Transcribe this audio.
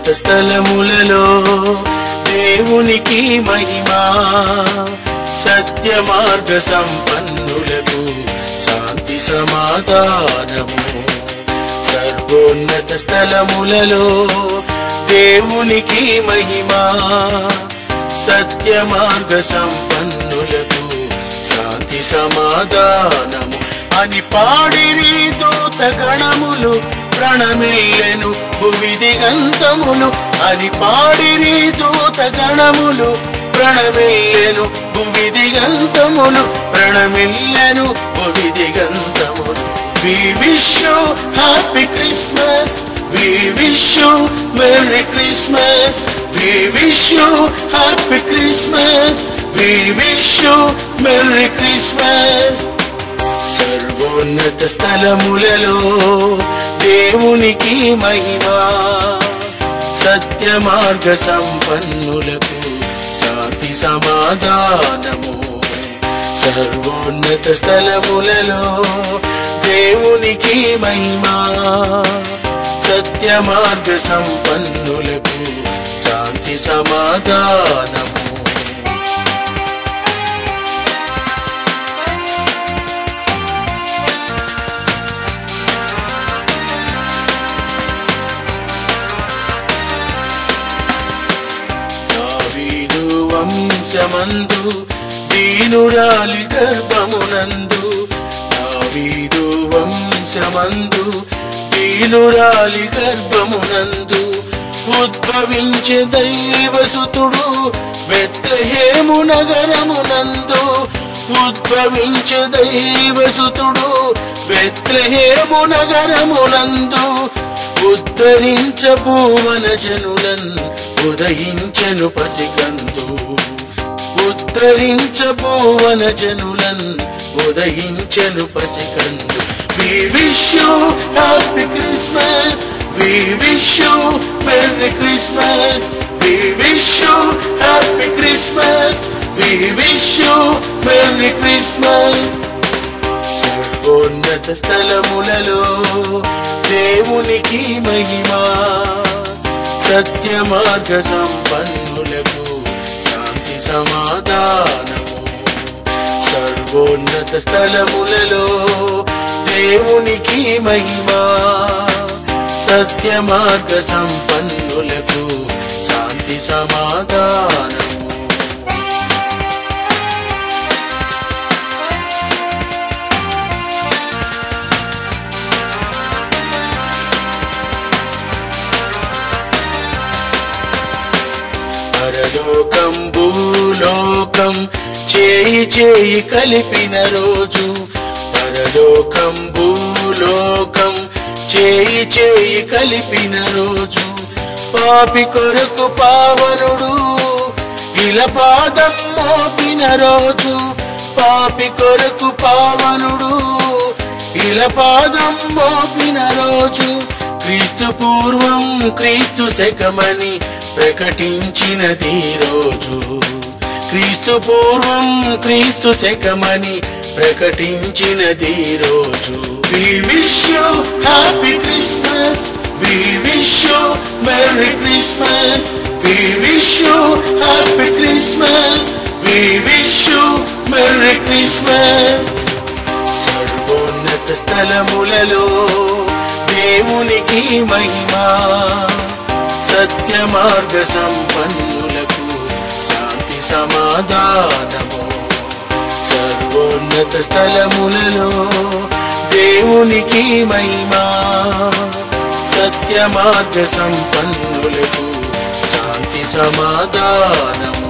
సర్వోన్నత స్థలములలో దేవునికి మహిమా సత్య మార్గ సంపన్నులకు శాంతి సమాధానము సర్వోన్నత స్థలములలో దేవునికి మహిమా సత్య మార్గ సంపన్నులకు శాంతి సమాధానము అని పాడిరి దూత గణములు ప్రణమిల్లెను భువి దిగంతములు అని పాడిరి దూత గణములు ప్రణమిల్లెను భువి దిగంతములు ప్రణమిల్లెను భువి దిగంతములు We wish you happy Christmas. We wish you Merry Christmas. We wish you happy Christmas. We wish you Merry Christmas. సర్వోన్నత స్థలములలో దేవునికి మహిమా సత్య మార్గ సంపన్నులకు శాంతి సమాధానము సర్వోన్నత స్థలములలో దేవునికి మహిమా సత్య మార్గ సంపన్నులకు శాంతి సమాధానము దావీదు వంశమందు దీనురాలి గర్భమునందు దావీదు వంశమందు దీనురాలి గర్భమునందు ఉద్భవించే దైవసుతుడు Bethlehem నగరమునందు ఉద్భవించే దైవసుతుడు Bethlehem నగరమునందు ఉద్ధరించబూవన జనులన్ ఉదయించను పసికందు ఉద్ధరించబోవన జనులన్ ఉదయించను పసికందు We wish you happy Christmas. We wish you Merry Christmas. We wish you happy Christmas. We wish you Merry Christmas. సర్వోన్నత స్థలములలో దేవునికి మహిమా సత్య మార్గ సంపన్నులకు శాంతి సమాధానము సర్వోన్నత స్థలములలో దేవునికి మహిమా సత్య మార్గ సంపన్నులకు శాంతి సమాధానము పరలోకం భూలోకం చేయి చేయి కలిపిన రోజు పరలోకం భూలోకం చేయి చేయి కలిపిన రోజు పాపి కొరకు పావనుడు ఇలా పాదం మోపిన రోజు పాపి కొరకు పావనుడు ఇలా పాదం మోపిన రోజు క్రీస్తు పూర్వం క్రీస్తు శకమని ప్రకటించినది రోజు క్రీస్తు పూర్వం క్రీస్తు శకమని ప్రకటించినది రోజు We wish you happy Christmas. We wish you Merry Christmas. We wish you happy Christmas. We wish you Merry Christmas. సర్వోన్నత స్థలములలో దేవునికి మహిమా సత్య మార్గ సంపన్నులకు శాంతి సమాధానము సర్వోన్నత స్థలములలో దేవునికి మహిమా సత్య మార్గ సంపన్నులకు శాంతి సమాధానము